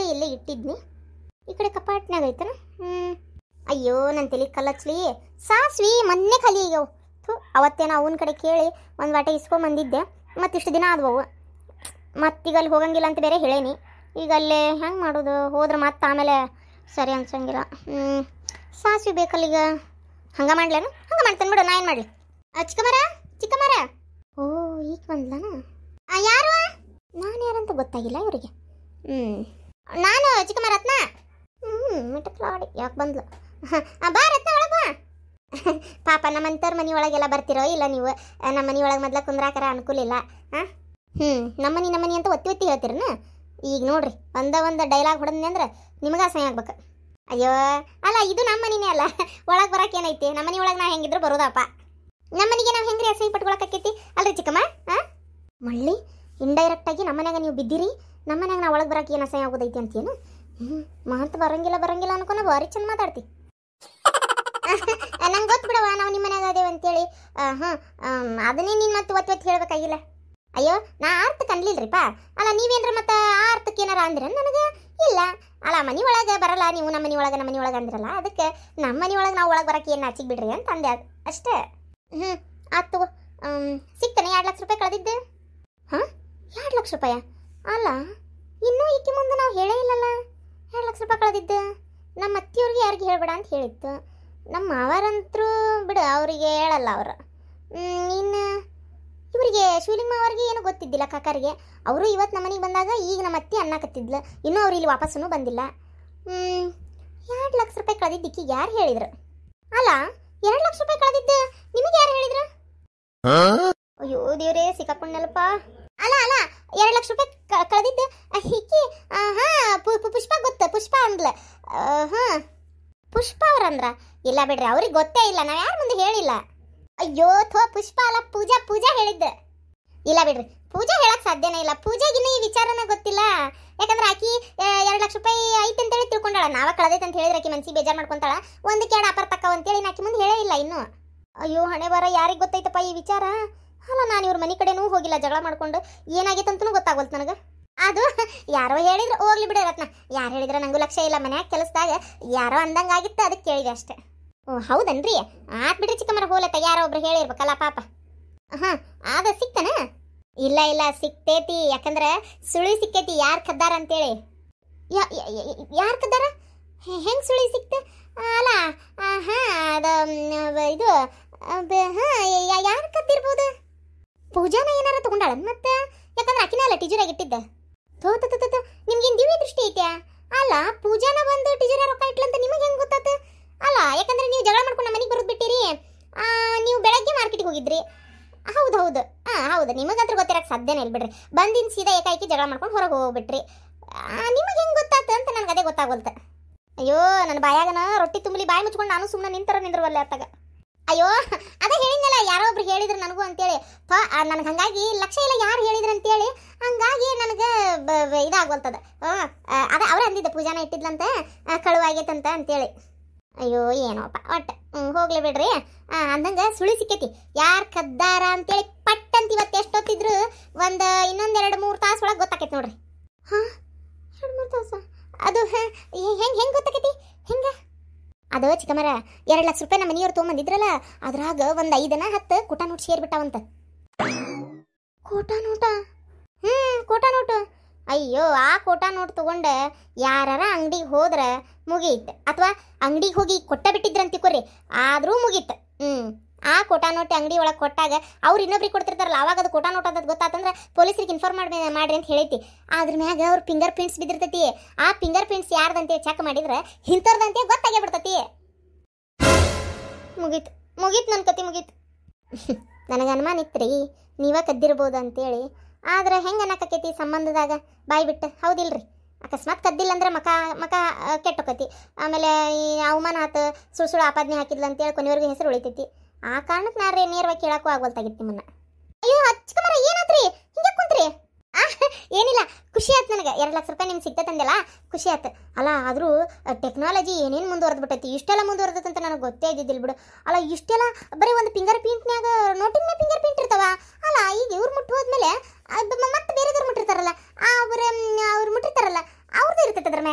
ಇಲ್ಲೇ ಇಟ್ಟಿದ್ನಿ ಈ ಕಡೆ ಕಪಾಟ್ನಾಗ ಐತನ ಹ್ಮ್ ಅಯ್ಯೋ ನನ್ನ ತಲೆ ಕಲ್ಲಚ್ಲಿ ಸಾಸ್ವಿ ಮೊನ್ನೆ ಖಾಲಿ ಆಗ್ಯಾವ ಥು ಅವತ್ತೇನೋ ಅವನ ಕಡೆ ಕೇಳಿ ಒಂದು ವಾಟೆ ಇಸ್ಕೊಂಬಂದಿದ್ದೆ ಮತ್ತಿಷ್ಟು ದಿನ ಆದ್ವವು ಮತ್ತೀಗ ಅಲ್ಲಿ ಹೋಗಂಗಿಲ್ಲ ಅಂತ ಬೇರೆ ಹೇಳೇನಿ ಈಗ ಅಲ್ಲೇ ಹೆಂಗೆ ಮಾಡೋದು ಹೋದ್ರೆ ಮತ್ತೆ ಆಮೇಲೆ ಸರಿ ಅನ್ಸಂಗಿಲ್ಲ ಹ್ಞೂ ಸಾಸ್ವಿ ಬೇಕಲ್ಲ ಈಗ ಹಂಗೆ ಮಾಡ್ಲೇನು ಹಂಗೆ ಮಾಡ್ತೇನೆ ಬಿಡು ನಾ ಏನು ಮಾಡಲಿ ಚಿಕ್ಕಮರ ಚಿಕ್ಕಮರ ಓ ಈಗ ಬಂದ್ಲನ ಆ, ಯಾರು ನಾನು ಯಾರಂತ ಗೊತ್ತಾಗಿಲ್ಲ ಇವರಿಗೆ ಹ್ಞೂ ನಾನು ಚಿಕ್ಕಮ್ಮ ರತ್ನ ಹ್ಞೂ ಮಿಟಕ್ಲಾಡಿ ಯಾಕೆ ಬಂದ್ಲು ಆ, ಬಾ ರತ್ನ ಒಳಗೆ ಬಾ ಪಾಪ ನಮ್ಮ ಅಂತರ್ ಮನೆ ಒಳಗೆಲ್ಲ ಬರ್ತಿರೋ ಇಲ್ಲ ನೀವು ಆ, ನಮ್ಮ ಮನೆ ಒಳಗೆ ಮೊದ್ಲ ಕುಂದ್ರಾಕರ ಅನುಕೂಲ ಇಲ್ಲ ಹಾಂ ಹ್ಞೂ ನಮ್ಮನಿ ನಮ್ಮನಿ ಅಂತ ಒತ್ತಿ ಒತ್ತಿ ಹೇಳ್ತೀರನ ಈಗ ನೋಡ್ರಿ ಒಂದ ಒಂದು ಡೈಲಾಗ್ ಹೊಡೆದ್ನಿ ಅಂದ್ರೆ ನಿಮಗೆ ಅಸಹ್ಯ ಆಗ್ಬೇಕು ಅಯ್ಯೋ ಅಲ್ಲ ಇದು ನಮ್ಮ ಮನಿನೇ ಅಲ್ಲ ಒಳಗೆ ಬರಕ್ಕೆ ಏನೈತಿ ನಮ್ಮ ಮನೆ ಒಳಗೆ ನಾ ಹೆಂಗಿದ್ರು ಬರೋದಪ್ಪ ನಮ್ಮ ಮನೆಗೆ ನಾವು ಹೆಂಗ್ರಿ ಅಸಹ್ಯ ಪಟ್ಕೊಳಕೈತಿ ಅಲ್ರಿ ಚಿಕ್ಕಮ್ಮ ಹಾಂ ಮಳ್ಳಿ ಇಂಡೈರೆಕ್ಟ್ ಆಗಿ ನಮ್ಮ ಮನ್ಯಾಗ ನೀವು ಬಿದ್ದಿರಿ ನಮ್ಮ ಮನ್ಯಾಗ ನಾ ಒಳಗೆ ಬರಕ್ಕೆ ಏನು ಅಸಹ್ಯ ಆಗೋದೈತಿ ಅಂತೇನು ಹ್ಞೂ ಮಾತು ಬರಂಗಿಲ್ಲ ಬರಂಗಿಲ್ಲ ಅನ್ಕೊನ ಭಾರಿ ಚಂದ ಮಾತಾಡ್ತಿ ನಂಗೆ ಗೊತ್ತು ಬಿಡವ ನಾವು ನಿಮ್ಮ ಮನ್ಯಾಗ ಅದೇವ ಅಂತೇಳಿ ಹಾಂ ಅದನ್ನೇ ನೀನು ಮತ್ತೆ ಒತ್ತಿ ಒತ್ತಿ ಹೇಳ್ಬೇಕಾಗಿಲ್ಲ ಅಯ್ಯೋ ನಾ ಅರ್ಥಕ್ಕೆ ಅನ್ಲಿಲ್ರಿಪ್ಪ ಅಲ್ಲ ನೀವೇನ್ರ ಮತ್ತೆ ಆ ಅರ್ಥಕ್ಕೆ ಏನಾರ ಅಂದ್ರೆ ನನಗೆ ಇಲ್ಲ ಅಲ್ಲ ಮನೆ ಒಳಗೆ ಬರಲ್ಲ ನೀವು ನಮ್ಮ ಮನೆ ಒಳಗೆ ನಮ್ಮ ಮನೆ ಒಳಗೆ ಅಂದ್ರಲ್ಲ ಅದಕ್ಕೆ ನಮ್ಮ ಮನೆ ಒಳಗೆ ನಾವು ಒಳಗೆ ಬರಕ್ಕೆ ಏನು ನಾಚಿಗೆ ಬಿಡ್ರಿ ಅಂತ ಅಂದೆ ಅದು ಅಷ್ಟೇ ಹ್ಞೂ ಆತು ತಗೋ ಸಿಗ್ತಾನೆ ಎರಡು ಲಕ್ಷ ರೂಪಾಯಿ ಕಳೆದಿದ್ದು ಹಾಂ ಎರಡು ಲಕ್ಷ ರೂಪಾಯ ಅಲ್ಲ ಇನ್ನೂ ಈಕೆ ಮುಂದೆ ನಾವು ಹೇಳೇ ಇಲ್ಲಲ್ಲ ಎರಡು ಲಕ್ಷ ರೂಪಾಯಿ ಕಳೆದಿದ್ದು ನಮ್ಮ ಅತ್ತಿಯವ್ರಿಗೆ ಯಾರಿಗೆ ಹೇಳ್ಬೇಡ ಅಂತ ಹೇಳಿತ್ತು ನಮ್ಮ ಮಾವರಂತರೂ ಬಿಡು ಅವರಿಗೆ ಹೇಳಲ್ಲ ಅವರು ಇನ್ನು ಇವರಿಗೆ ಶಿವಲಿಂಗ ಅವರಿಗೆ ಏನೂ ಗೊತ್ತಿದ್ದಿಲ್ಲ ಕಾಕರಿಗೆ ಅವರು ಇವತ್ತು ನಮ್ಮ ಮನೆಗೆ ಬಂದಾಗ ಈಗ ನಮ್ಮ ಅತ್ತಿ ಅನ್ನಕತ್ತಿದ್ಲು ಇನ್ನೂ ಅವ್ರು ಇಲ್ಲಿ ವಾಪಸ್ಸೂ ಬಂದಿಲ್ಲ ಎರಡು ಲಕ್ಷ ರೂಪಾಯಿ ಕಳೆದಿದ್ದಕ್ಕೆ ಯಾರು ಹೇಳಿದ್ರು ಅಲ್ಲ ಎರಡು ಲಕ್ಷ ರೂಪಾಯಿ ಕಳೆದಿದ್ದು ನಿಮಗೆ ಯಾರು ಹೇಳಿದ್ರು ಅಯ್ಯೋ ದೇವ್ರೇ ಸಿಕ್ಕಾಕೊಂಡಲ್ಲಪ್ಪ ಅಲ್ಲ ಅಲ್ಲ ಎರಡು ಲಕ್ಷ ರೂಪಾಯಿ ಕ- ಕಳೆದಿದ್ದು ಅಹ್, ಹಿಕ್ಕಿ ಆ, ಹಾ ಪು- ಪು- ಪುಷ್ಪ ಗೊತ್ತ ಪುಷ್ಪ ಅಂದ್ಲ ಆ, ಹಾ ಪುಷ್ಪ ಅವ್ರಂದ್ರ ಇಲ್ಲ ಬಿಡ್ರಿ ಅವ್ರಿಗೆ ಗೊತ್ತೇ ಇಲ್ಲ ನಾವ್ ಯಾರ ಮುಂದೆ ಹೇಳಿಲ್ಲ ಅಯ್ಯೋ ಥೋ ಪುಷ್ಪ ಅಲ್ಲ ಪೂಜಾ ಪೂಜಾ ಹೇಳಿದ್ದೆ ಇಲ್ಲ ಬಿಡ್ರಿ ಪೂಜಾ ಹೇಳಕ್ ಸಾಧ್ಯನೇ ಇಲ್ಲ ಪೂಜೆಗಿನ್ನ ಈ ವಿಚಾರನ ಗೊತ್ತಿಲ್ಲ ಯಾಕಂದ್ರೆ ಆಕಿ ಎರಡು ಲಕ್ಷ ರೂಪಾಯಿ ಐತೆ ಅಂತೇಳಿ ತಿಳ್ಕೊಂಡಾಳ ನಾವ ಕಳೆದೈತೆ ಅಂತ ಹೇಳಿದ್ರೆ ಆಕಿ ಮನ್ಸಿಗೆ ಬೇಜಾರ್ ಮಾಡ್ಕೊಂತಾಳ ಒಂದಕ್ಕೆ ಎರಡು ಅಪರ್ ತಕ್ಕವ ಅಂತೇಳಿ ನಾ ಆಕಿ ಮುಂದೆ ಹೇಳೇ ಇಲ್ಲ ಇನ್ನು ಅಯ್ಯೋ ಹಣೆ ಬರ ಯಾರಿಗೆ ಗೊತ್ತೈತಪ್ಪ ಈ ವಿಚಾರ ಅಲ್ಲ ನಾನು ಇವ್ರ ಮನೆ ಕಡೆನೂ ಹೋಗಿಲ್ಲ ಜಗಳ ಮಾಡ್ಕೊಂಡು ಏನಾಗೈತೆ ಅಂತನೂ ಗೊತ್ತಾಗೋಲ್ತು ನನಗೆ ಅದು ಯಾರೋ ಹೇಳಿದ್ರು ಹೋಗ್ಲಿ ಬಿಡ ರತ್ನ ಯಾರು ಹೇಳಿದ್ರೆ ನಂಗೂ ಲಕ್ಷ್ಯ ಇಲ್ಲ ಮನ್ಯಾಗ ಕೆಲಸದಾಗ ಯಾರೋ ಅಂದಂಗಾಗಿತ್ತು ಅದಕ್ಕೆ ಕೇಳಿದೆ ಅಷ್ಟೇ ಓ ಹೌದನ್ರಿ ಆತ್ ಬಿಡ್ರಿ ಚಿಕ್ಕಮ್ಮರ ಹೋಲತ್ತ ಯಾರೋ ಒಬ್ರು ಹೇಳಿರ್ಬೇಕಲ್ಲ ಪಾಪ ಹಾಂ ಅದ ಸಿಕ್ತನ ಇಲ್ಲ ಇಲ್ಲ ಸಿಕ್ತೇತಿ ಯಾಕಂದ್ರೆ ಸುಳಿ ಸಿಕ್ಕೈತಿ ಯಾರು ಕದ್ದಾರ ಅಂತೇಳಿ ಯಾರು ಕದ್ದಾರ ಹೆಂಗೆ ಸುಳಿ ಸಿಕ್ತ ಅಲ್ಲ ಹಾಂ ಅದ ಮ್, ಇದು ಯಾರು ಕದ್ದಿರ್ಬೋದು ಪೂಜಾನ ಏನಾರ ತಗೊಂಡಾಳ ಮತ್ತೆ ಯಾಕಂದ್ರೆ ಆಕಿನ ಅಲ್ಲ ಟೀಚರಾಗಿ ಇಟ್ಟಿದ್ದ ಥೋ ತೋ ತೋ ತೋ ನಿಮ್ಗೇನು ದಿವ್ಯ ದೃಷ್ಟಿ ಐತ್ಯಾ ಅಲ್ಲ ಪೂಜಾನ ಬಂದು ಟೀಚರ ರೊಕ್ಕ ಇಟ್ಲಂತ ನಿಮಗೆ ಹೆಂಗೆ ಗೊತ್ತಾತ ಅಲ್ಲ ಯಾಕಂದ್ರೆ ನೀವು ಜಗಳ ಮಾಡ್ಕೊಂಡು ನಮ್ಮ ಮನೆಗೆ ಬರೋದು ಬಿಟ್ಟಿರಿ ಆ, ನೀವು ಬೆಳಗ್ಗೆ ಮಾರ್ಕೆಟಿಗೆ ಹೋಗಿದ್ರಿ ಹೌದು ಹೌದು ಹಾಂ ಹೌದು ನಿಮಗಂತ್ರ ಗೊತ್ತಿರಕ್ಕೆ ಸಾಧ್ಯನೇ ಇಲ್ಲ ಬಿಡ್ರಿ ಬಂದಿನ ಸೀದಾ ಏಕಾಏಕಿ ಜಗಳ ಮಾಡ್ಕೊಂಡು ಹೊರಗೆ ಹೋಗ್ಬಿಟ್ರಿ ನಿಮಗೆ ಹೆಂಗೆ ಗೊತ್ತಾತ ಅಂತ ನನಗೆ ಅದೇ ಗೊತ್ತಾಗೋಲ್ತ ಅಯ್ಯೋ ನನ್ನ ಬಾಯಾಗನ ರೊಟ್ಟಿ ತುಂಬಲಿ ಬಾಯಿ ಮುಚ್ಕೊಂಡು ನಾನು ಸುಮ್ಮನೆ ನಿಂತರ ನಿಂದ್ರವಲ್ಲ ಅತ್ತಾಗ ಅಯ್ಯೋ ಅದೇ ಹೇಳಿದ್ನಲ್ಲ ಯಾರೋ ಒಬ್ರು ಹೇಳಿದ್ರು ನನಗೂ ಅಂತೇಳಿ ನನಗೆ ಹಂಗಾಗಿ ಲಕ್ಷ್ಯ ಇಲ್ಲ ಯಾರು ಹೇಳಿದ್ರು ಅಂತೇಳಿ ಹಂಗಾಗಿ ನನಗೆ ಇದಾಗೋಲ್ತದ ಹಾಂ ಅದೇ ಅವ್ರು ಅಂದಿದ್ದ ಪೂಜಾನ ಇಟ್ಟಿದ್ಲಂತ ಆ, ಕಳುವಾಗೈತಂತ ಅಂತೇಳಿ ಅಯ್ಯೋ ಏನೋಪ್ಪ ಒಟ್ಟು ಹ್ಞೂ ಹೋಗ್ಲಿ ಬಿಡ್ರಿ ಆ, ಅಂದಂಗೆ ಸುಳಿ ಸಿಕ್ಕೈತಿ ಯಾರು ಕದ್ದಾರ ಅಂತೇಳಿ ಪಟ್ ಅಂತ ಇವತ್ತು ಎಷ್ಟೊತ್ತಿದ್ರು ಒಂದು ಇನ್ನೊಂದೆರಡು ಮೂರು ತಾಸು ಒಳಗೆ ಗೊತ್ತಾಕೈತಿ ನೋಡ್ರಿ ಹಾಂ ಎರಡು ಮೂರು ತಾಸು ಅದು ಹೆಂಗೆ ಹೆಂಗೆ ಗೊತ್ತಾಕೈತಿ ಹೆಂಗೆ ಅದು ಚಿಕ್ಕಮರ ಎರಡು ಲಕ್ಷ ರೂಪಾಯಿ ನಮ್ಮ ಮನೆಯವ್ರು ತೊಗೊಂಬಂದಿದ್ರಲ್ಲ ಅದ್ರಾಗ ಒಂದು ಐದನ ಹತ್ತು ಕೋಟಾ ನೋಟ್ ಸೇರ್ಬಿಟ್ಟಾವಂತ ಕೋಟಾ ನೋಟ ಹ್ಞೂ ಕೋಟಾ ನೋಟು ಅಯ್ಯೋ ಆ ಕೋಟಾ ನೋಟ್ ತಗೊಂಡು ಯಾರಾರ ಅಂಗಡಿಗೆ ಹೋದ್ರೆ ಮುಗೀತು ಅಥವಾ ಅಂಗಡಿಗೆ ಹೋಗಿ ಕೊಟ್ಟ ಬಿಟ್ಟಿದ್ರಂತ ತಿಳ್ಕೊರಿ ಆದರೂ ಮುಗೀತು ಹ್ಞೂ ಆ ಕೋಟಾ ನೋಟ್ ಅಂಗಡಿ ಒಳಗೆ ಕೊಟ್ಟಾಗ ಅವ್ರು ಇನ್ನೊಬ್ರಿಗೆ ಕೊಡ್ತಿರ್ತಾರಲ್ಲ ಅವಾಗ ಅದು ಕೋಟಾ ನೋಟ್ ಅಂತ ಗೊತ್ತಾತಂದ್ರೆ ಪೊಲೀಸರಿಗೆ ಇನ್ಫಾರ್ಮ್ ಮಾಡಿ ಮಾಡ್ರಿ ಅಂತ ಹೇಳೈತಿ ಅದ್ರ ಮ್ಯಾಗ ಅವ್ರ ಫಿಂಗರ್ ಪ್ರಿಂಟ್ಸ್ ಬಿದ್ದಿರ್ತೈತಿ ಆ ಫಿಂಗರ್ ಪ್ರಿಂಟ್ಸ್ ಯಾರ್ದಂತೆ ಚೆಕ್ ಮಾಡಿದ್ರೆ ಇಂಥವ್ರದಂತೆ ಗೊತ್ತಾಗೇ ಬಿಡ್ತೈತಿ ಮುಗೀತು ಮುಗೀತು ನನ್ನ ಕತಿ ಮುಗೀತು ನನಗೆ ಅನುಮಾನ ಇತ್ತು ರೀ ನೀವ ಕದ್ದಿರ್ಬೋದು ಅಂತೇಳಿ ಆದ್ರೆ ಹೆಂಗೆ ಅನ್ನಕತ್ತೈತಿ ಸಂಬಂಧದಾಗ ಬಾಯ್ ಬಿಟ್ಟು ಹೌದಿಲ್ರಿ ಅಕಸ್ಮಾತ್ ಕದ್ದಿಲ್ಲ ಅಂದ್ರೆ ಮಕ ಮಕ ಆ, ಕೆಟ್ಟೋಕತಿ ಆಮೇಲೆ ಈ ಅವಮಾನ ಆತು ಸುಳ್ಳು ಸುಳ್ಳು ಆಪಾದನೆ ಹಾಕಿದ್ಲ ಅಂತೇಳಿ ಕೊನೆವರೆಗೂ ಹೆಸರು ಉಳಿತೈತಿ ಆ ಕಾರಣಕ್ಕೆ ನಾರೇ ನೇರವಾಗಿ ಕೇಳಕ್ಕೂ ಆಗೋಲ್ತಾಗಿತ್ತು ನಿಮ್ಮನ್ನ ಅಯ್ಯೋ ಹಚ್ಕಮರ ಏನಾತ್ರಿ ಹಿಂಗೆ ಕುಂತ್ರಿ ಆ, ಏನಿಲ್ಲ ಖುಷಿ ಆಯ್ತು ನನಗೆ ಎರಡು ಲಕ್ಷ ರೂಪಾಯಿ ನಿಮ್ಗೆ ಸಿಗ್ತೈತಂದೆಲ್ಲ ಖುಷಿ ಆಯ್ತು ಅಲ್ಲ ಆದರೂ ಟೆಕ್ನಾಲಜಿ ಏನೇನು ಮುಂದುವರೆದು ಬಿಟ್ಟೈತಿ ಇಷ್ಟೆಲ್ಲ ಮುಂದುವರೆದೈತೆ ಅಂತ ನನಗೆ ಗೊತ್ತೇ ಇದ್ದಿದ್ದಿಲ್ಲ ಬಿಡು ಅಲ್ಲ ಇಷ್ಟೆಲ್ಲ ಬರೀ ಒಂದು ಫಿಂಗರ್ ಪ್ರಿಂಟ್ನ್ಯಾಗ ನೋಟಿನ ಮೇಲೆ ಫಿಂಗರ್ ಪ್ರಿಂಟ್ ಇರ್ತಾವ ಅಲ್ಲ ಈಗ ಇವ್ರು ಮುಟ್ಟು ಹೋದ್ಮೇಲೆ ಅದು ಮ- ಮತ್ತೆ ಬೇರೆದವ್ರು ಮುಟ್ಟಿರ್ತಾರಲ್ಲ ಅವ್ರ ಅವ್ರು ಮುಟ್ಟಿರ್ತಾರಲ್ಲ ಅವ್ರದ್ದು ಇರ್ತೈತೆ ಅದ್ರ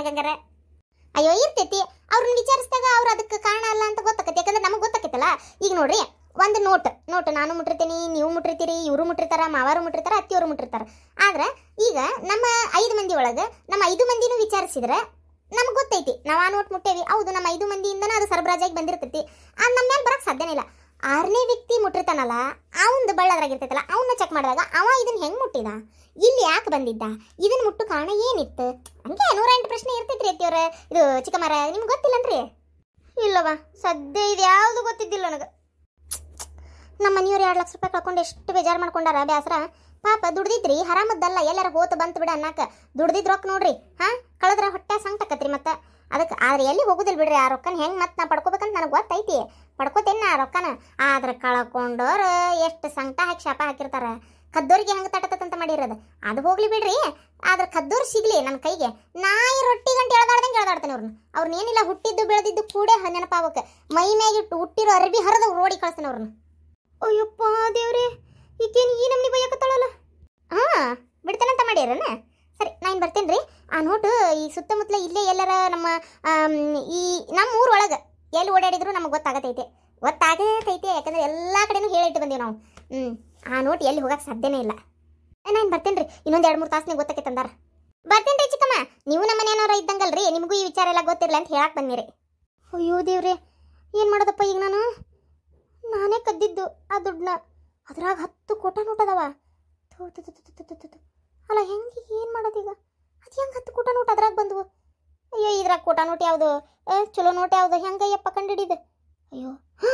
ನೋಟು ನಾನು ಮುಟ್ಟಿರ್ತೀನಿ ನೀವು ಮುಟ್ಟಿರ್ತೀರಿ ಇವರು ಮುಟ್ಟಿರ್ತಾರ ಮಾವಾರು ಮುಟ್ಟಿರ್ತಾರ ಅತ್ತಿಯವರು ಮುಟ್ಟಿರ್ತಾರ ಆದ್ರೆ ಈಗ ನಮ್ಮ ಐದು ಮಂದಿ ಒಳಗೆ ನಮ್ಮ ಐದು ಮಂದಿನೂ ವಿಚಾರಿಸಿದ್ರೆ ನಮ್ಗೆ ಗೊತ್ತೈತಿ ನಾವು ಆ ನೋಟ್ ಮುಟ್ಟೇವಿ ಹೌದು ನಮ್ಮ ಐದು ಮಂದಿಯಿಂದನೇ ಅದು ಸರಬರಾಜಾಗಿ ಬಂದಿರ್ತೈತಿ ಅದು ನಮ್ಮ ಮೇಲೆ ಬರಕ್ಕೆ ಸಾಧ್ಯನೇ ಇಲ್ಲ ಆರನೇ ವ್ಯಕ್ತಿ ಮುಟ್ಟಿರ್ತಾನಲ್ಲ ಅವಂದು ಬಳ್ಳದ್ರಾಗಿರ್ತೈತಲ್ಲ ಅವನ್ನ ಚೆಕ್ ಮಾಡಿದಾಗ ಅವ ಇದನ್ನ ಹೆಂಗ್ ಮುಟ್ಟಿದ ಇಲ್ಲಿ ಯಾಕೆ ಬಂದಿದ್ದ ಇದನ್ನ ಮುಟ್ಟು ಕಾರಣ ಏನಿತ್ತು ಹಂಗೆ ನೂರ ಎಂಟು ಪ್ರಶ್ನೆ ಇರ್ತೈತ್ರಿ ಅತ್ತಿಯವ್ರ ಇದು ಚಿಕ್ಕಮ್ಮರ ನಿಮ್ಗೆ ಗೊತ್ತಿಲ್ಲನ್ರಿ ಇಲ್ಲವಾ ಸದ್ಯ ಇದು ಯಾವುದು ಗೊತ್ತಿದ್ದಿಲ್ಲ ನನಗೆ ನಮ್ಮ ಮನೆಯವ್ರು ಎರಡು ಲಕ್ಷ ರೂಪಾಯಿ ಕಳ್ಕೊಂಡು ಎಷ್ಟು ಬೇಜಾರು ಮಾಡ್ಕೊಂಡಾರ ಬ್ಯಾಸರ ಪಾಪ ದುಡ್ದಿದ್ರಿ ಹರಾಮದ್ದಲ್ಲ ಎಲ್ಲಾರ ಹೋತ ಬಂತು ಬಿಡ ಅನ್ನಕ ದುಡ್ದಿದ್ ರೊಕ್ಕ ನೋಡ್ರಿ ಹಾ ಕಳೆದ್ರ ಹೊಟ್ಟೆ ಸಂಕಟಕತ್ರಿ ಮತ್ತೆ ಅದಕ್ಕೆ ಆದ್ರೆ ಎಲ್ಲಿ ಹೋಗುದಿಲ್ಲ ಬಿಡ್ರಿ ಆ ರೊಕ್ಕನ ಹೆಂಗ್ ಮತ್ತೆ ನಾ ಪಡ್ಕೋಬೇಕಂತ ನನಗೆ ಗೊತ್ತೈತಿ ಪಡ್ಕೋತೇನೆ ನಾ ಆ ರೊಕ್ಕನ ಆದ್ರೆ ಕಳ್ಕೊಂಡೋರು ಎಷ್ಟು ಸಂಕಟ ಹಾಕಿ ಶಾಪ ಹಾಕಿರ್ತಾರ ಕದ್ದೋರಿಗೆ ಹೆಂಗೆ ತಟತಂತ ಮಾಡಿರೋದು ಅದು ಹೋಗ್ಲಿ ಬಿಡ್ರಿ ಆದ್ರೆ ಕದ್ದೋರು ಸಿಗ್ಲಿ ನನ್ನ ಕೈಗೆ ನಾಯಿ ರೊಟ್ಟಿ ಗಂಟೆ ಎಳ್ದಾಡ್ದಂಗೆ ಎಳ್ದಾಡ್ತೇನೆ ಅವ್ರನ್ನ ಅವ್ರನ್ನ ಏನಿಲ್ಲ ಹುಟ್ಟಿದ್ದು ಬೆಳೆದಿದ್ದು ಕೂಡೆ ನೆನಪಾವಕ್ಕೆ ಮೈ ಮ್ಯಾಗಿಟ್ಟು ಹುಟ್ಟಿರೋ ಅರ್ಬಿ ಹರಿದ ರೋಡಿ ಕಳಿಸ್ತೇನೆ ಅವ್ರನ್ನ ಅಯ್ಯಪ್ಪ ದೇವ್ರೆ ಈಕೇನು ಈ ನಮ್ನಿ ಬೈಯಕತ್ತಾಳಲ್ಲ ಹಾ ಬಿಡ್ತೇನಂತ ಮಾಡ್ಯಾರನ ಸರಿ ನಾನು ಬರ್ತೇನೆ ರೀ ಆ ನೋಟು ಈ ಸುತ್ತಮುತ್ತಲ ಇಲ್ಲೇ ಎಲ್ಲರ ನಮ್ಮ ಆಮ್, ಈ ನಮ್ಮ ಊರ್ ಒಳಗೆ ಎಲ್ಲಿ ಓಡಾಡಿದ್ರು ನಮಗೆ ಗೊತ್ತಾಗತೈತೆ ಗೊತ್ತಾಗತೈತೆ ಯಾಕಂದ್ರೆ ಎಲ್ಲ ಕಡೆನೂ ಹೇಳಿಟ್ಟು ಬಂದೀವಿ ನಾವು ಹ್ಞೂ ಆ ನೋಟ್ ಎಲ್ಲಿ ಹೋಗಕ್ಕೆ ಸಾಧ್ಯನೇ ಇಲ್ಲ ನಾನು ಬರ್ತೇನೆ ರೀ ಇನ್ನೊಂದು ಎರಡು ಮೂರು ತಾಸನೇ ಗೊತ್ತಕ್ಕೆ ತಂದಾರ ಬರ್ತೇನೆ ರೀ ಚಿಕ್ಕಮ್ಮ ನೀವು ನಮ್ಮ ಮನೆಯವ್ರ ಇದ್ದಂಗಲ್ರಿ ನಿಮಗೂ ಈ ವಿಚಾರ ಎಲ್ಲ ಗೊತ್ತಿರಲ್ಲ ಅಂತ ಹೇಳಕ್ಕೆ ಬಂದಿರಿ ಅಯ್ಯೋ ದೇವ್ರೆ ಏನು ಮಾಡೋದಪ್ಪ ಈಗ ನಾನು ನಾನೇ ಕದ್ದಿದ್ದು ಆ ದುಡ್ಡನ್ನ ಅದ್ರಾಗ ಹತ್ತು ಕೋಟ ನೋಟ್ ಅದಾವ ಥು, ಥು, ಥು, ಥು, ಥು, ಥು, ಥು, ಥು. ಅಲ್ಲ ಹೆಂಗೆ ಏನು ಮಾಡೋದೀಗ ಅದು ಹೆಂಗೆ ಹತ್ತು ಕೋಟ ನೋಟ್ ಅದ್ರಾಗ ಬಂದವು ಅಯ್ಯೋ ಇದ್ರಾಗ ಕೋಟ ನೋಟ್ ಯಾವುದು ಏ ಚಲೋ ನೋಟ್ ಯಾವುದು ಹೆಂಗಯ್ಯಪ್ಪ ಕಂಡಿಡಿದು ಅಯ್ಯೋ ಹಾ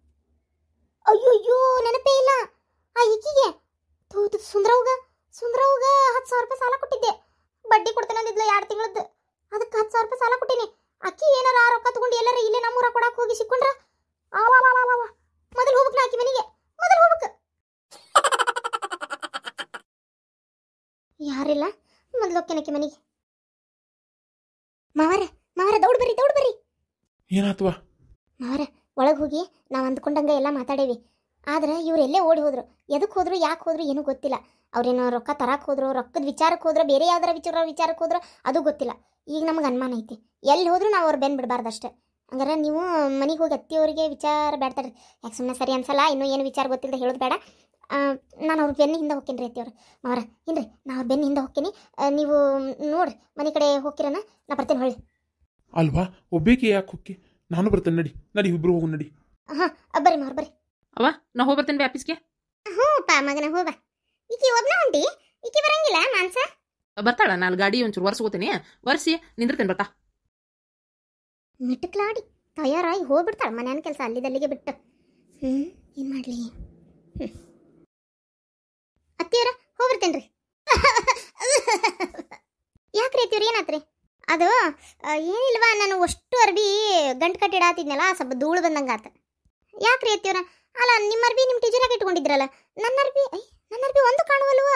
ಅಯ್ಯೋ ಅಯ್ಯೋ ನೆನಪೇ ಇಲ್ಲ ಆ ಈಕಿಗೆ ಥೂ ಥು, ಸುಂದ್ರವ್ಗ ಸುಂದ್ರವ್ಗ ಹತ್ತು ಸಾವಿರ ರೂಪಾಯಿ ಸಾಲ ಕೊಟ್ಟಿದ್ದೆ ಬಡ್ಡಿ ಕೊಡ್ತೇನೆ ಅಂದಿದ್ಲು ಎರಡು ತಿಂಗಳದ್ದು ಅದಕ್ಕೆ ಹತ್ತು ಸಾವಿರ ರೂಪಾಯಿ ಸಾಲ ಕೊಟ್ಟೀನಿ ಅಕ್ಕಿ ಏನಾರ ಆ ರೊಕ್ಕ ತಗೊಂಡು ಎಲ್ಲರ ಇಲ್ಲೇ ನಮ್ಮೂರ ಕೊಡಕ್ಕೆ ಹೋಗಿ ಸಿಕ್ಕೊಂಡ್ರ ಆವಾ ವಾ ವಾ ವಾ ವಾ ಮೊದಲು ಹೋಗ್ಬೇಕು ನಾ ಆಕಿ ಮನೆಗೆ ಮೊದಲು ಹೋಗ್ಬೇಕು ಯಾರಿಲ್ಲ ಮೊದಲು ಹೋಗ್ತೇನೆ ಮನೆಗೆ ಮಾವರ ಮಾವರ ದೌಡ್ ಬರ್ರಿ ದೌಡ್ ಬರ್ರಿ ಏನಾತ್ವಾ ಮಾವರ ಒಳಗೆ ಹೋಗಿ ನಾವು ಅಂದ್ಕೊಂಡಂಗೆ ಎಲ್ಲ ಮಾತಾಡೇವಿ ಆದ್ರೆ ಇವ್ರು ಎಲ್ಲೇ ಓಡಿ ಹೋದ್ರು ಎದಕ್ಕೆ ಹೋದ್ರು ಯಾಕೆ ಹೋದ್ರು ಏನೂ ಗೊತ್ತಿಲ್ಲ ಅವ್ರೇನೋ ರೊಕ್ಕ ತರಕ್ಕೆ ಹೋದ್ರು ರೊಕ್ಕದ ವಿಚಾರಕ್ಕೆ ಹೋದ್ರು ಬೇರೆ ಯಾವ್ದಾರ ವಿಚಾರ ವಿಚಾರಕ್ಕೆ ಹೋದ್ರು ಅದು ಗೊತ್ತಿಲ್ಲ ಈಗ ನಮಗೆ ಅನುಮಾನ ಐತಿ ಎಲ್ಲಿ ಹೋದ್ರು ನಾವು ಅವ್ರು ಬೆನ್ ಬಿಡಬಾರ್ದಷ್ಟೇ ಹಂಗಾರೆ ನೀವು ಮನೆಗೆ ಹೋಗಿ ಅತ್ತಿಯವರಿಗೆ ವಿಚಾರ ಬೇಡ್ತಾರ್ರಿ ಯಾಕೆ ಸುಮ್ಮನೆ ಸರಿ ಅನ್ಸಲ್ಲ ಇನ್ನೂ ಏನು ವಿಚಾರ ಗೊತ್ತಿಲ್ಲದೆ ಹೇಳೋದು ಬೇಡ ನಾನು ಅವ್ರ ಬೆನ್ನ ಹಿಂದೆ ಹೋಗ್ತೀನಿ ರೀ ಅತ್ತಿಯವ್ರು ಮಾವರ ಏನ್ರಿ ನಾ ಅವ್ರ ಬೆನ್ನ ಹಿಂದೆ ಹೋಗ್ತೀನಿ ಆ, ನೀವು ನೋಡ್ರಿ ಮನೆ ಕಡೆ ಹೋಗ್ಕಿರನ ನಾ ಬರ್ತೇನೆ ಹೊಳ್ಳಿ ಅಲ್ವಾ ಒಬ್ಬೇಕೆ ಯಾಕೆ ಹೊಕ್ಕಿ ನಾನು ಬರ್ತೇನೆ ನಡಿ ನಡಿ ಇಬ್ರು ಹೋಗು ನಡಿ ಹಾಂ ಬರ್ರಿ ಮಾವ್ರ ಬರ್ರಿ ಅವ್ವ ನಾ ಹೋಗಿ ಬರ್ತೇನೆ ಬಿ ಆಫೀಸ್ಗೆ ಹ್ಞೂ ಪಾ ಮಗನ ಹೋಗ ಈಕಿ ಒಬ್ನ ಹೊಂಟಿ ಈಕಿ ಬರಂಗಿಲ್ಲ ಮಾನ್ಸ ಬರ್ತಾಳ ನಾನು ಗಾಡಿ ಒಂಚೂರು ಒರ್ಸ್ಕೋತೀನಿ ಒರ್ಸಿ ನಿಂದಿರ್ತೇನೆ ಬರ್ತಾ ಮಿಟಕ್ಲಾಡಿ ತಯಾರಾಗಿ ಹೋಗ್ಬಿಡ್ತಾಳ ಮನ್ಯಾನ ಕೆಲಸ ಅಲ್ಲಿದಲ್ಲಿಗೆ ಬಿಟ್ಟು ಹ್ಞೂ ಏನು ಮಾಡಲಿ ಹ್ಞೂ ಅತ್ತಿಯವರ ಹೋಗ್ಬಿಡ್ತೇನ್ರಿ ಯಾಕ್ರಿ ಅತ್ತಿಯವ್ರ ಏನಾತ್ರಿ ಅದು ಆ, ಏನಿಲ್ವಾ ನಾನು ಅಷ್ಟು ಅರ್ಬಿ ಗಂಟು ಕಟ್ಟಿ ಇಡಾತಿದ್ನಲ್ಲ ಸ್ವಲ್ಪ ಧೂಳು ಬಂದಂಗೆ ಆತ ಯಾಕ್ರಿ ಅತ್ತಿಯವ್ರ ಅಲ್ಲ ನಿಮ್ಮ ಅರ್ಬಿ ನಿಮ್ಮ ಟೀಚರಾಗಿ ಇಟ್ಕೊಂಡಿದ್ರಲ್ಲ ನನ್ನ ಅರ್ಬಿ ಐ ನನ್ನ ಅರ್ಬಿ ಒಂದು ಕಾಣುವಲ್ವ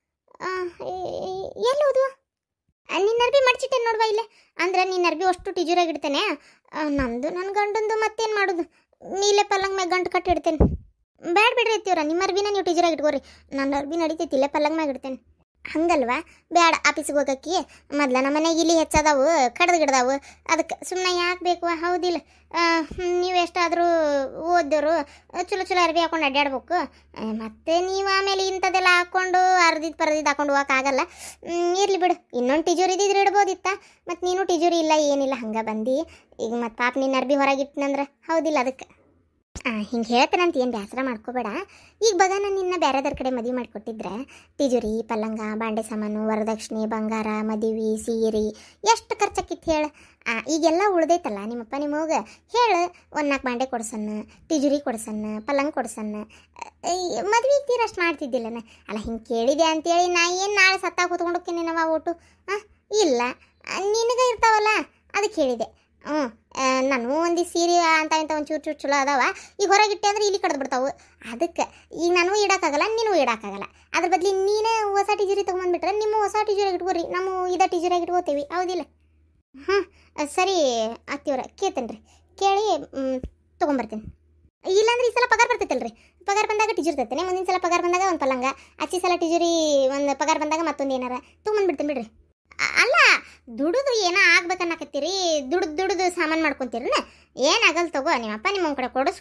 ಎಲ್ಲಿ ಹೋದ್ವು ಆ, ನಿನ್ನ ಅರ್ಬಿ ಮಡ್ಚಿಟ್ಟೇನೆ ನೋಡ್ವಾ ಇಲ್ಲೇ ಅಂದ್ರೆ ನಿನ್ನ ಅರ್ಬಿ ಅಷ್ಟು ಟೀಚರಾಗಿ ಇಡ್ತೇನೆ ಆ, ನಂದು ನನ್ನ ಗಂಡಂದು ಮತ್ತೇನು ಮಾಡೋದು ನೀಲೆ ಪಲ್ಲಂಗ್ ಮ್ಯಾಗ ಗಂಟು ಕಟ್ಟಿ ಇಡ್ತೇನೆ ಬ್ಯಾಡ ಬಿಡ್ರಿ ಅತ್ತಿಯವ್ರ ನಿಮ್ಮ ಅರ್ಬಿನ ನೀವು ಟೀಚರಾಗಿ ಇಟ್ಕೋರಿ ನನ್ನ ಅರ್ಬಿ ನಡೀತೈತಿ ಇಲ್ಲೇ ಪಲ್ಲಂಗ್ ಮ್ಯಾಗ ಇಡ್ತೇನೆ ಹಂಗಲ್ವಾ ಬ್ಯಾಡ ಆಫೀಸಿಗೆ ಹೋಗಕ್ಕಿ ಮೊದ್ಲ ನಮ್ಮ ಮನೆಗೆ ಇಲ್ಲಿ ಹೆಚ್ಚದಾವು ಕಡ್ದು ಗಿಡದಾವು ಅದಕ್ಕೆ ಸುಮ್ಮನೆ ಯಾಕೆ ಬೇಕು ಹೌದಿಲ್ಲ ಆ, ಹ್ಮ್, ನೀವು ಎಷ್ಟಾದರೂ ಓದ್ದೋರು ಚಲೋ ಚಲೋ ಅರ್ಬಿ ಹಾಕೊಂಡು ಅಡ್ಡಾಡ್ಬೇಕು ಆ, ಮತ್ತೆ ನೀವು ಆಮೇಲೆ ಇಂಥದ್ದೆಲ್ಲ ಹಾಕ್ಕೊಂಡು ಅರ್ದಿದ್ದು ಪರ್ದಿದ್ದು ಹಾಕೊಂಡು ಹೋಗೋಕ್ಕಾಗಲ್ಲ ಇರಲಿ ಬಿಡು ಇನ್ನೊಂದು ಟೀಜೂರಿ ಇದ್ದಿದ್ರೆ ಇಡ್ಬೋದಿತ್ತ ಮತ್ತು ನೀನು ಟೀಜೂರಿ ಇಲ್ಲ ಏನಿಲ್ಲ ಹಂಗೆ ಬಂದು ಈಗ ಮತ್ತೆ ಪಾಪ ನಿನ್ನ ಅರ್ಬಿ ಹೊರಗಿಟ್ನಂದ್ರೆ ಹೌದಿಲ್ಲ ಅದಕ್ಕೆ ಹಿಂಗೆ ಹೇಳ್ತಾನಂತ ಏನು ಬೇಸರ ಮಾಡ್ಕೋಬೇಡ ಈಗ ಬಗ ನಾನು ನಿನ್ನ ಬೇರೆದರ ಕಡೆ ಮದುವೆ ಮಾಡಿಕೊಟ್ಟಿದ್ರೆ ತಿಜುರಿ ಪಲ್ಲಂಗ ಬಾಂಡೆ ಸಾಮಾನು ವರದಕ್ಷಿಣೆ ಬಂಗಾರ ಮದುವೆ ಸೀರೆ ಎಷ್ಟು ಖರ್ಚಾಕಿತ್ತು ಹೇಳು ಆ, ಈಗೆಲ್ಲ ಉಳ್ದೈತಲ್ಲ ನಿಮ್ಮಪ್ಪ ನಿಮ್ಮವ್ಗ ಹೇಳು ಒಂದು ನಾಲ್ಕು ಬಾಂಡೆ ಕೊಡ್ಸನ್ನ ತಿಜುರಿ ಕೊಡ್ಸನ್ನ ಪಲ್ಲಂಗ ಕೊಡ್ಸನ್ನ ಮದ್ವೆ ತೀರಷ್ಟು ಮಾಡ್ತಿದ್ದಿಲ್ಲನ ಅಲ್ಲ ಹಿಂಗೆ ಕೇಳಿದೆ ಅಂತೇಳಿ ನಾ ಏನು ನಾಳೆ ಸತ್ತಾಗ ಹೊತ್ಕೊಂಡು ಹೋಗ್ತೀನಿ ನಾವು ಓಟು ಹಾಂ ಇಲ್ಲ ನಿನಗೆ ಇರ್ತಾವಲ್ಲ ಅದಕ್ಕೆ ಹೇಳಿದೆ ಹ್ಞೂ ನಾನು ಒಂದು ಸೀರೆ ಅಂತ ಇಂಥ ಒಂದು ಚೂರು ಚೂರು ಚಲೋ ಅದಾವ ಈಗ ಹೊರಗಿಟ್ಟೆ ಅಂದ್ರೆ ಇಲ್ಲಿ ಕಡ್ದು ಬಿಡ್ತಾವು ಅದಕ್ಕೆ ಈಗ ನಾನು ಇಡೋಕ್ಕಾಗಲ್ಲ ನೀನು ಇಡೋಕ್ಕಾಗಲ್ಲ ಅದ್ರ ಬದ್ಲಿ ನೀನೇ ಹೊಸ ಟೀಜರಿ ತೊಗೊಂಬಂದ್ಬಿಟ್ರೆ ನಿಮ್ಮ ಹೊಸ ಟೀಜರಾಗಿ ಇಟ್ಕೋರಿ ನಮ್ಮ ಇದ ಟೀಜರಾಗಿ ಇಟ್ಕೋತೀವಿ ಹೌದಿಲ್ಲ ಹಾಂ ಸರಿ ಅತ್ತಿಯವ್ರ ಕೇಳ್ತೇನೆ ರೀ ಕೇಳಿ ಮ್, ತೊಗೊಂಬರ್ತೀನಿ ಇಲ್ಲಾಂದ್ರೆ ಈ ಸಲ ಪಗಾರ ಬರ್ತೈತಲ್ರಿ ಪಗಾರ ಬಂದಾಗ ಟೀಜರ್ ತರ್ತೇನೆ ಮುಂದಿನ ಸಲ ಪಗಾರ ಬಂದಾಗ ಒಂದು ಪಲ್ಲಂಗ ಅಚ್ಚಿ ಸಲ ಟೀಜರಿ ಒಂದು ಪಗಾರ ಬಂದಾಗ ಮತ್ತೊಂದು ಏನಾರ ತೊಗೊಂಬಂದ್ಬಿಡ್ತೀನಿ ಬಿಡ್ರಿ ಅ- ಅಲ್ಲ ದುಡಿದು ಏನೋ ಆಗ್ಬೇಕನ್ನಕತ್ತೀರಿ ದುಡ್ದು ದುಡ್ದು ಸಾಮಾನು ಮಾಡ್ಕೊಂತೀರನ ಏನಾಗಲ್ಲ ತಗೋ ನಿಮ್ಮಪ್ಪ ನಿಮ್ಮ ಕಡೆ ಕೊಡಿಸ್ಕೊ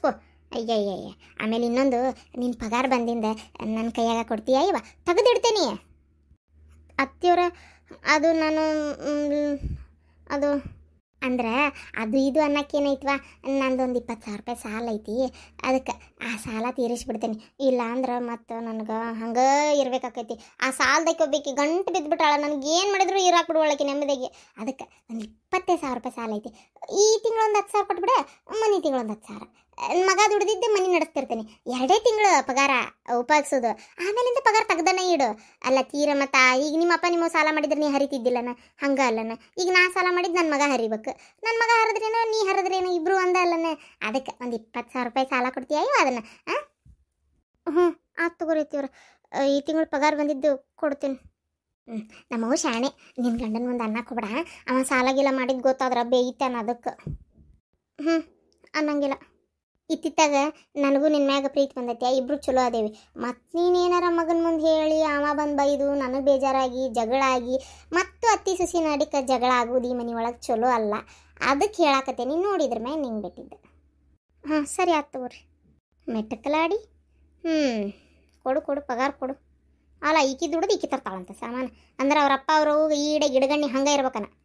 ಅಯ್ಯಯ್ಯಯ್ಯ ಆಮೇಲೆ ಇನ್ನೊಂದು ನಿನ್ನ ಪಗಾರ ಬಂದಿಂದ ನನ್ನ ಕೈಯಾಗ ಕೊಡ್ತೀಯ ಇವ ತೆಗೆದಿಡ್ತೇನೆ ಅತ್ತಿಯವ್ರ ಅದು ನಾನು ಮ್, ಅದು ಅಂದ್ರೆ ಅದು ಇದು ಅನ್ನಕ್ಕೇನೈತ್ವ ನಂದೊಂದು ಇಪ್ಪತ್ತು ಸಾವಿರ ರೂಪಾಯಿ ಸಾಲ ಐತಿ ಅದಕ್ಕೆ ಆ ಸಾಲ ತೀರಿಸ್ಬಿಡ್ತೇನೆ ಇಲ್ಲ ಅಂದ್ರೆ ಮತ್ತು ನನಗೆ ಹಂಗೆ ಇರ್ಬೇಕಾಕೈತಿ ಆ ಸಾಲದಕ್ಕೆ ಒಬ್ಬಾಕಿ ಗಂಟು ಬಿದ್ದುಬಿಟ್ಟಾಳ ನನಗೆ ಏನು ಮಾಡಿದ್ರು ಇರಾಕ್ ಬಿಡುವಳಕ್ಕೆ ನೆಮ್ಮದಿಗೆ ಅದಕ್ಕೆ ಒಂದು ಇಪ್ಪತ್ತೈದು ಸಾವಿರ ರೂಪಾಯಿ ಸಾಲ ಐತಿ ಈ ತಿಂಗಳು ಒಂದು ಹತ್ತು ಸಾವಿರ ಕೊಟ್ಬಿಡ ಮನೆ ತಿಂಗಳು ಒಂದು ಹತ್ತು ಸಾವಿರ ನನ್ ಮಗ ದುಡ್ದಿದ್ದೆ ಮನೆ ನಡೆಸ್ತಿರ್ತೀನಿ ಎರಡೇ ತಿಂಗಳು ಪಗಾರ ಉಪಯೋಗಿಸೋದು ಆಮೇಲಿಂದ ಪಗಾರ ತೆಗ್ದನೇ ಇಡು ಅಲ್ಲ ತೀರ ಮತ್ತ ಈಗ ನಿಮ್ಮ ಅಪ್ಪ ನಿಮ್ಮ ಸಾಲ ಮಾಡಿದ್ರೆ ನೀ ಹರಿತಿದ್ದಿಲ್ಲನ ಹಂಗ ಅಲ್ಲನ ಈಗ ನಾ ಸಾಲ ಮಾಡಿದ್ದು ನನ್ನ ಮಗ ಹರಿಬೇಕು ನನ್ನ ಮಗ ಹರಿದ್ರೇನೋ ನೀ ಹರಿದ್ರೇನೋ ಇಬ್ರು ಒಂದ ಅಲ್ಲನ ಅದಕ್ಕೆ ಒಂದು ಇಪ್ಪತ್ತು ಸಾವಿರ ರೂಪಾಯಿ ಸಾಲ ಕೊಡ್ತೀಯ ಇವ ಅದನ್ನ ಆ? ಹ್ಞೂ ಆತು ತಗೋರೈತಿವ್ರ ಈ ತಿಂಗಳು ಪಗಾರ ಬಂದಿದ್ದು ಕೊಡ್ತೀನಿ ಹ್ಞೂ ನಮ್ಮವು ಶಾಣೆ ನಿನ್ನ ಗಂಡನ ಮುಂದೆ ಅನ್ನಕ್ಕೆ ಹೋಗ್ಬೇಡ ಅವ ಸಾಲ ಗೀಲ ಮಾಡಿದ್ದು ಗೊತ್ತಾದ್ರ ಬೇಯ್ತಾನ ಅದಕ್ಕೆ ಹ್ಞೂ ಅನ್ನಂಗಿಲ್ಲ ಇತ್ತಿತ್ತಾಗ ನನಗೂ ನಿನ್ನ ಮ್ಯಾಗ ಪ್ರೀತಿ ಬಂದೈತಿ ಇಬ್ರು ಚಲೋ ಅದೇವಿ ಮತ್ತು ನೀನೇನಾರ ಮಗನ ಮುಂದೆ ಹೇಳಿ ಅವ ಬಂದು ಬೈದು ನನಗೆ ಬೇಜಾರಾಗಿ ಜಗಳ ಆಗಿ ಮತ್ತು ಅತ್ತಿ ಸುಸಿ ನಡಿಕ ಜಗಳ ಆಗೋದು ಈ ಮನೆ ಒಳಗೆ ಚಲೋ ಅಲ್ಲ ಅದಕ್ಕೆ ಹೇಳಾಕತ್ತೇನಿ ನೋಡಿದ್ರ ಮ್ಯಾಗ ನಿಂಗೆ ಬಿಟ್ಟಿದ್ದೆ ಹಾಂ ಸರಿ ಆಯ್ತು ತಗೋರಿ ಮೆಟ್ಟಕಲಾಡಿ ಹ್ಞೂ ಕೊಡು ಕೊಡು ಪಗಾರ ಕೊಡು ಅಲ್ಲ ಈಕಿ ದುಡ್ದು ಈಕಿ ತರ್ತಾಳಂತ ಸಾಮಾನು ಅಂದ್ರೆ ಅವ್ರ ಅಪ್ಪ ಅವರು ಈಡೆ ಗಿಡಗಣ್ಣಿ ಹಂಗೆ ಇರ್ಬೇಕನ